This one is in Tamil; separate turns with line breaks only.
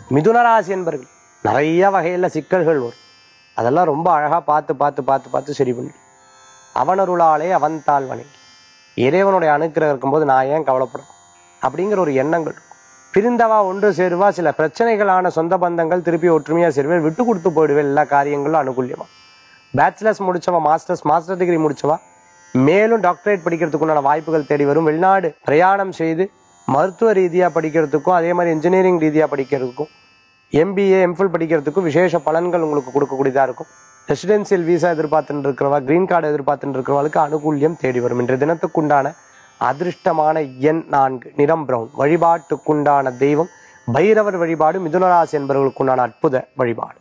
மிதுனராசி என்பர்கள் நிறைய வகையில சிக்கல்கள் வரும் அதெல்லாம் ரொம்ப அழகா பார்த்து பார்த்து பார்த்து பார்த்து சரி பண்ணி அவனருளாலே அவன் தாள் வணங்கி இறைவனுடைய அனுக்கிரகம் இருக்கும்போது நான் ஏன் கவலைப்படணும் அப்படிங்கிற ஒரு எண்ணங்கள் இருக்கும். பிரிந்தவா ஒன்று சேருவா சில பிரச்சனைகளான சொந்த பந்தங்கள் திருப்பி ஒற்றுமையா சேருவேன் விட்டு கொடுத்து போயிடுவேன் எல்லா காரியங்களும் அனுகூல்யமா பேச்சுலர்ஸ் முடிச்சவா மாஸ்டர்ஸ் மாஸ்டர் டிகிரி முடிச்சவா மேலும் டாக்டரேட் படிக்கிறதுக்குண்டான வாய்ப்புகள் தேடி வரும் வெளிநாடு பிரயாணம் செய்து மருத்துவ ரீதியா படிக்கிறதுக்கும் அதே மாதிரி இன்ஜினியரிங் ரீதியா படிக்கிறதுக்கும் எம்பிஏ எம்ஃபில் படிக்கிறதுக்கும் விசேஷ பலன்கள் உங்களுக்கு கொடுக்கக்கூடியதா இருக்கும் ரெசிடென்சியல் விசா எதிர்பார்த்துட்டு இருக்கிறவா கிரீன் கார்டு எதிர்பார்த்துட்டு இருக்கிறவங்களுக்கு அனுகூல்யம் தேடி வரும் இன்றைய தினத்துக்குண்டான அதிர்ஷ்டமான எண் நான்கு நிறம் பிரவுன் வழிபாட்டுக்குண்டான தெய்வம் பைரவர் வழிபாடு மிதுனராசி என்பவர்களுக்குண்டான அற்புத வழிபாடு